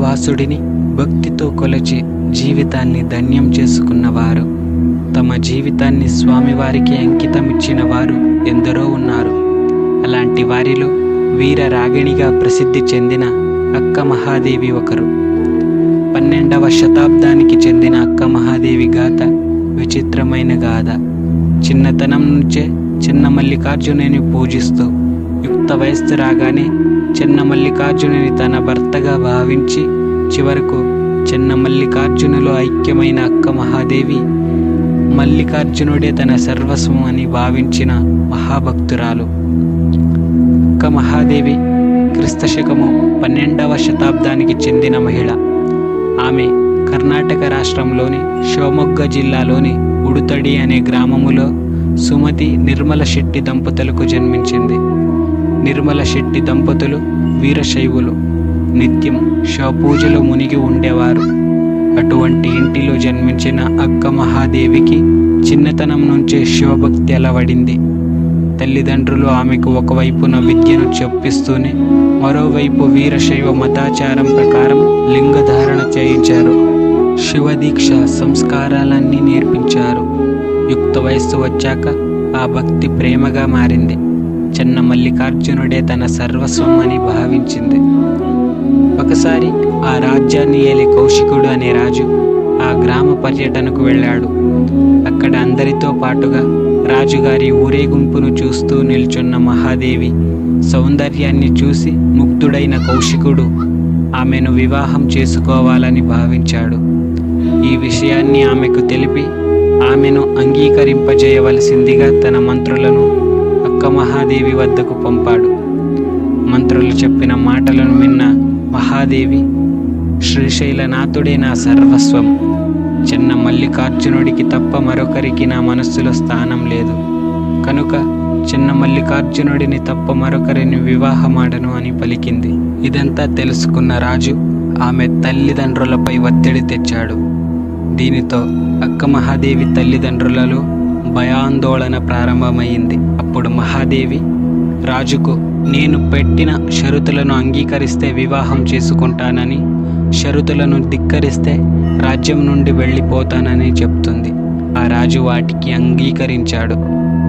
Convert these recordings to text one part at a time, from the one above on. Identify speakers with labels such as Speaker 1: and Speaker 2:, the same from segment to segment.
Speaker 1: శ్రీనివాసుడిని భక్తితో కొలచి జీవితాన్ని ధన్యం చేసుకున్నవారు తమ జీవితాన్ని స్వామివారికి అంకితమిచ్చిన వారు ఎందరో ఉన్నారు అలాంటి వారిలో వీర రాగిణిగా ప్రసిద్ధి చెందిన అక్క మహాదేవి ఒకరు పన్నెండవ శతాబ్దానికి చెందిన అక్క మహాదేవి గాథ విచిత్రమైన గాథ చిన్నతనం నుంచే చిన్న మల్లికార్జునుని పూజిస్తూ యుక్త వయస్సు రాగానే చిన్న మల్లికార్జునుని తన భర్తగా భావించి చివరకు చిన్న మల్లికార్జునులో ఐక్యమైన అక్క మహాదేవి మల్లికార్జునుడే తన సర్వస్వం అని భావించిన మహాభక్తురాలు అక్క మహాదేవి క్రిస్తశకము పన్నెండవ శతాబ్దానికి చెందిన మహిళ ఆమె కర్ణాటక రాష్ట్రంలోని శివమొగ్గ జిల్లాలోని ఉడుతడి అనే గ్రామములో సుమతి నిర్మల శెట్టి దంపతులకు జన్మించింది నిర్మల శెట్టి దంపతులు వీరశైవులు నిత్యం శివపూజలో మునిగి ఉండేవారు అటువంటి ఇంటిలో జన్మించిన అక్క మహాదేవికి చిన్నతనం నుంచే శివభక్తి అలవడింది తల్లిదండ్రులు ఆమెకు ఒకవైపున విద్యను చెప్పిస్తూనే మరోవైపు వీరశైవ మతాచారం ప్రకారం లింగధారణ చేయించారు శివదీక్ష సంస్కారాలన్నీ నేర్పించారు యుక్త వయస్సు వచ్చాక ఆ భక్తి ప్రేమగా మారింది చిన్న మల్లికార్జునుడే తన సర్వస్వం అని భావించింది ఒకసారి ఆ రాజ్యాన్ని ఏలే కౌశికుడు అనే రాజు ఆ గ్రామ పర్యటనకు వెళ్ళాడు అక్కడ అందరితో పాటుగా రాజుగారి ఊరేగింపును చూస్తూ నిల్చున్న మహాదేవి సౌందర్యాన్ని చూసి ముగ్ధుడైన కౌశికుడు ఆమెను వివాహం చేసుకోవాలని భావించాడు ఈ విషయాన్ని ఆమెకు తెలిపి ఆమెను అంగీకరింపజేయవలసిందిగా తన మంత్రులను అక్క మహాదేవి వద్దకు పంపాడు మంత్రులు చెప్పిన మాటలను విన్న మహాదేవి శ్రీశైలనాథుడే నా సర్వస్వం చిన్న మల్లికార్జునుడికి తప్ప మరొకరికి నా మనస్సులో స్థానం లేదు కనుక చిన్న మల్లికార్జునుడిని తప్ప మరొకరిని వివాహమాడను అని పలికింది ఇదంతా తెలుసుకున్న రాజు ఆమె తల్లిదండ్రులపై ఒత్తిడి తెచ్చాడు దీనితో అక్క మహాదేవి తల్లిదండ్రులలో భయాందోళన ప్రారంభమైంది అప్పుడు మహాదేవి రాజుకు నేను పెట్టిన షరతులను అంగీకరిస్తే వివాహం చేసుకుంటానని షరతులను ధిక్కరిస్తే రాజ్యం నుండి వెళ్ళిపోతానని చెప్తుంది ఆ రాజు వాటికి అంగీకరించాడు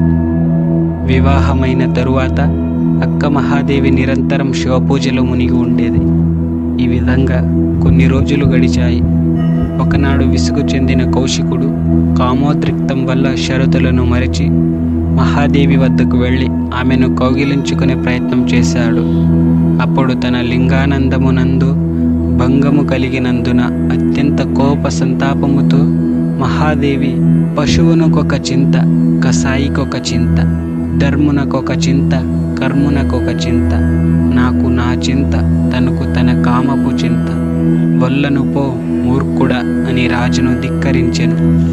Speaker 1: వివాహమైన తరువాత అక్క మహాదేవి నిరంతరం శివపూజలో మునిగి ఉండేది ఈ విధంగా కొన్ని రోజులు గడిచాయి ఒకనాడు విసుగు చెందిన కౌశికుడు కామోద్రిక్తం వల్ల షరతులను మరిచి మహాదేవి వద్దకు వెళ్ళి ఆమెను కౌగిలించుకునే ప్రయత్నం చేశాడు అప్పుడు తన లింగానందమునందు భంగము కలిగినందున అత్యంత కోప సంతాపముతో మహాదేవి పశువునకొక చింత కసాయికొక చింత ధర్మునకొక చింత కర్మునకొక చింత నాకు నా చింత తనకు తన కామపు చింత వల్లను పో మూర్ఖుడా అని రాజును ధిక్కరించెను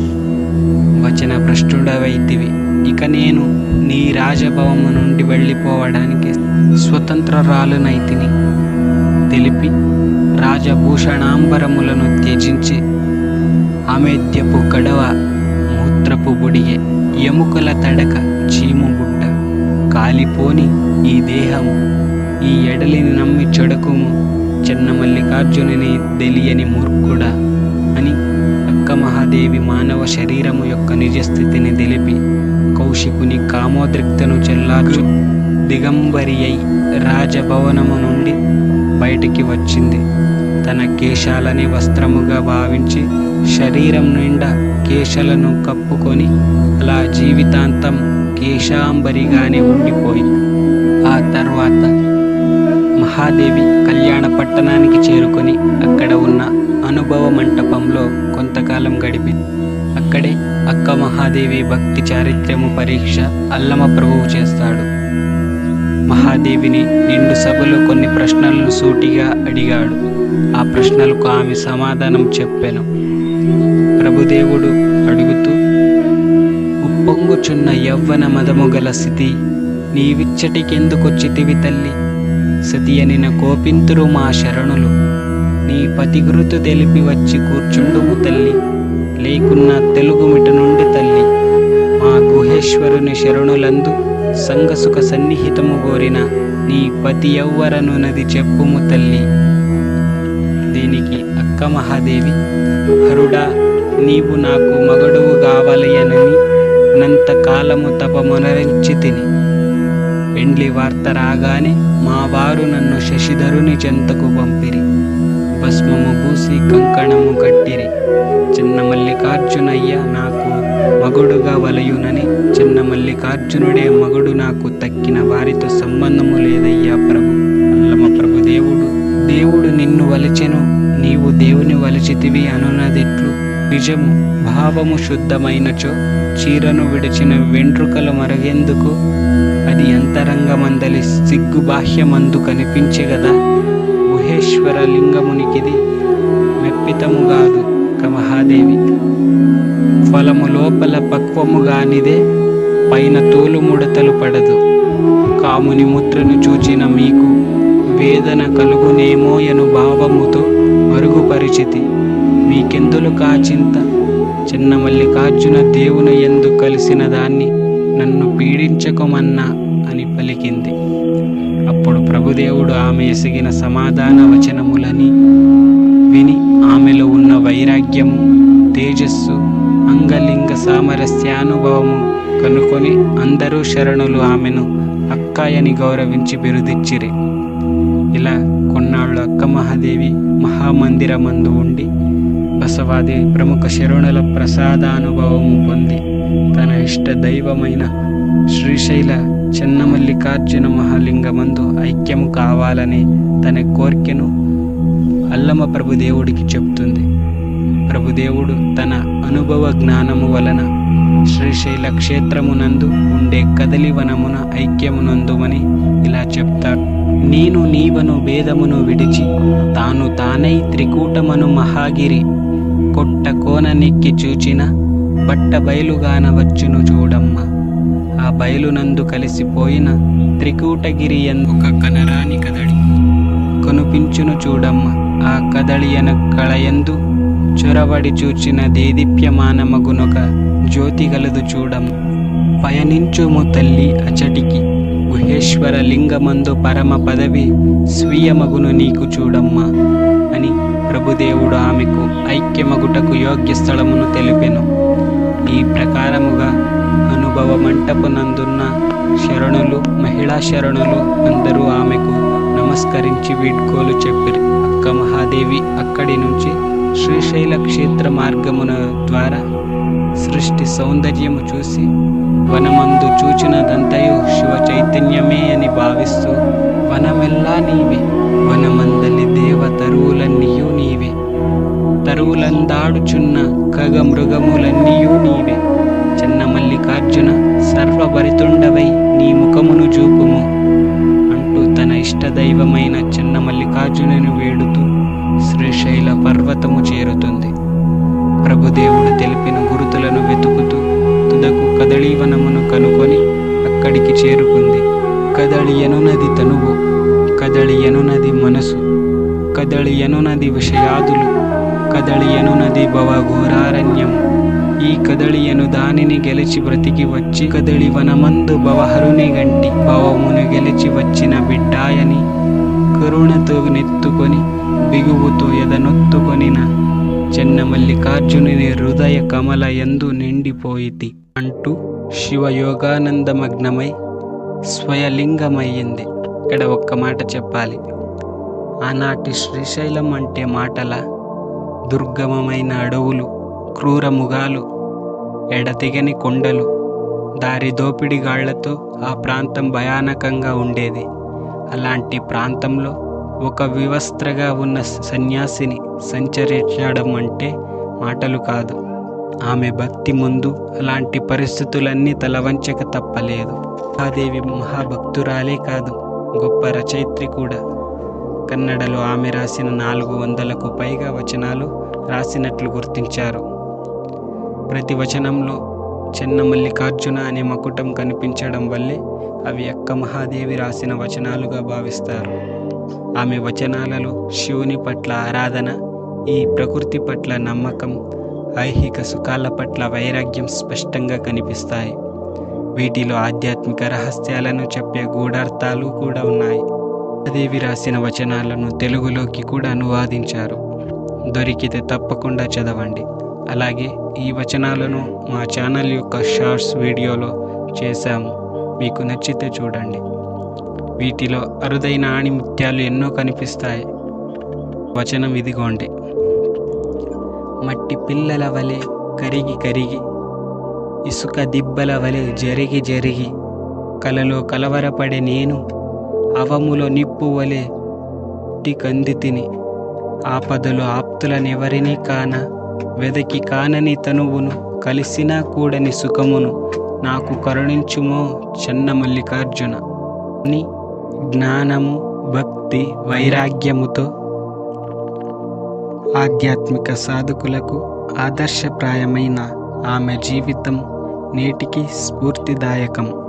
Speaker 1: వచన భ్రష్టుడవైతివి ఇక నేను నీ రాజభవము నుండి వెళ్ళిపోవడానికి స్వతంత్రరాలునైతిని తెలిపి రాజభూషణాంబరములను త్యజించి అమేద్యపు గడవ మూత్రపు బుడియే ఎముకల తడక చీము బుట్ట కాలిపోని ఈ దేహము ఈ ఎడలిని నమ్మి చెడకుము చిన్న మల్లికార్జునుని తెలియని మూర్ఖుడా అని అక్క మహాదేవి మానవ శరీరము యొక్క నిజస్థితిని తెలిపి కౌశికుని కామోద్రిక్తను చెల్లార్చు దిగంబరి అయి రాజభవనము నుండి బయటికి వచ్చింది తన కేశాలని వస్త్రముగా భావించి శరీరం నిండా కేశలను కప్పుకొని అలా జీవితాంతం కేశాంబరిగానే ఉండిపోయింది ఆ తర్వాత మహాదేవి కళ్యాణ పట్టణానికి చేరుకొని అక్కడ ఉన్న అనుభవ మంటపంలో కొంతకాలం గడిపింది అక్కడే అక్క మహాదేవి భక్తి చారిత్ర్యము పరీక్ష అల్లమ ప్రభువు చేస్తాడు మహాదేవిని నిండు సభలో కొన్ని ప్రశ్నలను సూటిగా అడిగాడు ఆ ప్రశ్నలకు ఆమె సమాధానం చెప్పాను ప్రభుదేవుడు అడుగుతూ ఉప్పొంగుచున్న యవ్వన మదము గల స్థితి నీవిచ్చటికెందుకొచ్చితివి తల్లి సతి అనిన కోపింతురు మా శరణులు నీ పతిగురుతు తెలిపి వచ్చి కూర్చుండుము తల్లి లేకున్న తెలుగుమిట నుండి తల్లి మా గుహేశ్వరుని శరణులందు సంగసుఖ సన్నిహితము కోరిన నీ పతి ఎవ్వరనున్నది చెప్పుము తల్లి దీనికి అక్క మహాదేవి హరుడా నీవు నాకు మగడువు కావాలయనని నంతకాలము తపమునరించి తిని పెండ్లి వార్త రాగానే మా వారు నన్ను శశిధరుని చెంతకు పంపిరి భస్మము పూసి కంకణము కట్టిరి చిన్న మల్లికార్జునయ్య నాకు మగుడుగా వలయునని చిన్న మల్లికార్జునుడే మగుడు నాకు తక్కిన వారితో సంబంధము లేదయ్యా ప్రభు అల్లమ ప్రభు దేవుడు దేవుడు నిన్ను వలచెను నీవు దేవుని వలచితివి అనున్నదెట్లు నిజము భావము శుద్ధమైనచో చీరను విడిచిన వెంట్రుకలు మరగేందుకు అది అంతరంగమందలి సిగ్గు బాహ్యమందు కనిపించే గదా గుహేశ్వర లింగమునికిది మెప్పితము కాదు కమహాదేవి ఫలము లోపల పక్వముగానిదే పైన తోలు ముడతలు పడదు కాముని ముద్రను చూచిన మీకు వేదన కలుగునేమోయను భావముతో మరుగుపరిచితి మీకెందులు కాచింత చిన్న మల్లికార్జున దేవుని ఎందు కలిసిన దాన్ని నన్ను పీడించకమన్నా అని పలికింది అప్పుడు ప్రభుదేవుడు ఆమె ఎసిగిన సమాధాన వచనములని విని ఆమెలో ఉన్న వైరాగ్యము తేజస్సు అంగలింగ సామరస్యానుభవము కనుకొని అందరూ శరణులు ఆమెను అక్కాయని గౌరవించి బిరుదిచ్చిరి ఇలా కొన్నాళ్ళు అక్క మహాదేవి మహామందిరమందు ఉండి బసవాదేవి ప్రముఖ శరణుల ప్రసాదానుభవము పొంది తన ఇష్ట దైవమైన శ్రీశైల చెన్నమల్లికార్జున మహాలింగమందు ఐక్యము కావాలని తన కోరికను అల్లమ ప్రభుదేవుడికి చెప్తుంది ప్రభుదేవుడు తన అనుభవ జ్ఞానము వలన శ్రీశైల క్షేత్రమునందు ఉండే కదలి వనమున ఐక్యమునందుమని ఇలా చెప్తాడు నేను నీవను భేదమును విడిచి తాను తానై త్రికూటమను మహాగిరి కొట్ట కోన నెక్కి చూచిన బట్ట బయలుగాన వచ్చును చూడమ్మ ఆ బయలునందు కలిసిపోయిన త్రికూటగిరి ఎందు ఒక కనరాని కదడి కనుపించును చూడమ్మ ఆ కదళి ఎన కళయందు చొరవడి చూచిన దేదీప్యమానమగునొక జ్యోతి గలదు చూడమ్మ పయనించుము తల్లి అచటికి గుహేశ్వర లింగమందు పరమ పదవి స్వీయమగును నీకు చూడమ్మా అని ప్రభుదేవుడు ఆమెకు ఐక్యమగుటకు యోగ్య స్థలమును తెలిపెను ఈ ప్రకారముగా అనుభవ మంటపునందున్న శరణులు మహిళా శరణులు అందరూ ఆమెకు నమస్కరించి వీడ్కోలు చెప్పిరి అక్క మహాదేవి అక్కడి నుంచి శ్రీశైల క్షేత్ర మార్గమున ద్వారా సృష్టి సౌందర్యము చూసి వనమందు చూచినదంతయు శివ చైతన్యమే అని భావిస్తూ వనమెల్లా నీవే వనమందలి దేవ తరువులన్నీయు నీవే తరువులందాడుచున్న ఖగ మృగములన్నీయు నీవే చిన్న మల్లికార్జున సర్వభరితుండవై నీ ముఖమును చూపుము అంటూ తన ఇష్టదైవమైన చిన్న మల్లికార్జునుని వేడుతూ శ్రీశైల పర్వతము చేరుతుంది ప్రభుదేవుడు తెలిపిన గురుతులను వెతుకుతూ తుదకు కదళీవనమును కనుకొని అక్కడికి చేరుకుంది కదళియనునది తనువు కదళియనునది మనసు కదళియనునది విషయాదులు కదళియనునది భవఘోరారణ్యము ఈ కదళియను దానిని గెలిచి బ్రతికి వచ్చి కదళి వనమందు భవహరుని గంటి భవమును గెలిచి వచ్చిన బిడ్డాయని కరుణతో నెత్తుకొని బిగువుతో ఎదనొత్తుకొనిన చెన్న మల్లికార్జునుని హృదయ కమల ఎందు నిండిపోయితి అంటూ శివయోగానందమగ్నమై స్వయలింగమయ్యింది ఇక్కడ ఒక్క మాట చెప్పాలి ఆనాటి శ్రీశైలం అంటే మాటల దుర్గమమైన అడవులు క్రూర ముగాలు ఎడతెగని కొండలు దారి దోపిడిగాళ్లతో ఆ ప్రాంతం భయానకంగా ఉండేది అలాంటి ప్రాంతంలో ఒక వివస్త్రగా ఉన్న సన్యాసిని సంచరించడం అంటే మాటలు కాదు ఆమె భక్తి ముందు అలాంటి పరిస్థితులన్నీ తలవంచక తప్పలేదు మహాదేవి మహాభక్తురాలే కాదు గొప్ప రచయిత్రి కూడా కన్నడలో ఆమె రాసిన నాలుగు వందలకు పైగా వచనాలు రాసినట్లు గుర్తించారు ప్రతి వచనంలో చిన్న మల్లికార్జున అనే మకుటం కనిపించడం వల్లే అవి అక్క మహాదేవి రాసిన వచనాలుగా భావిస్తారు ఆమె వచనాలలో శివుని పట్ల ఆరాధన ఈ ప్రకృతి పట్ల నమ్మకం ఐహిక సుఖాల పట్ల వైరాగ్యం స్పష్టంగా కనిపిస్తాయి వీటిలో ఆధ్యాత్మిక రహస్యాలను చెప్పే గూఢార్థాలు కూడా ఉన్నాయి దేవి రాసిన వచనాలను తెలుగులోకి కూడా అనువాదించారు దొరికితే తప్పకుండా చదవండి అలాగే ఈ వచనాలను మా ఛానల్ యొక్క షార్ట్స్ వీడియోలో చేశాము మీకు నచ్చితే చూడండి వీటిలో అరుదైన ఆణిముత్యాలు ఎన్నో కనిపిస్తాయి వచనం ఇదిగోండి మట్టి పిల్లల వలె కరిగి కరిగి ఇసుక దిబ్బల వలె జరిగి జరిగి కలలో కలవరపడే నేను అవములో నిప్పు వలె కంది తిని ఆపదలో ఆప్తులనెవరినీ కాన వెదకి కానని తనువును కలిసినా కూడని సుఖమును నాకు కరుణించుమో చెన్న మల్లికార్జున ని జ్ఞానము భక్తి వైరాగ్యముతో ఆధ్యాత్మిక సాధకులకు ఆదర్శప్రాయమైన ఆమె జీవితం నేటికి స్ఫూర్తిదాయకం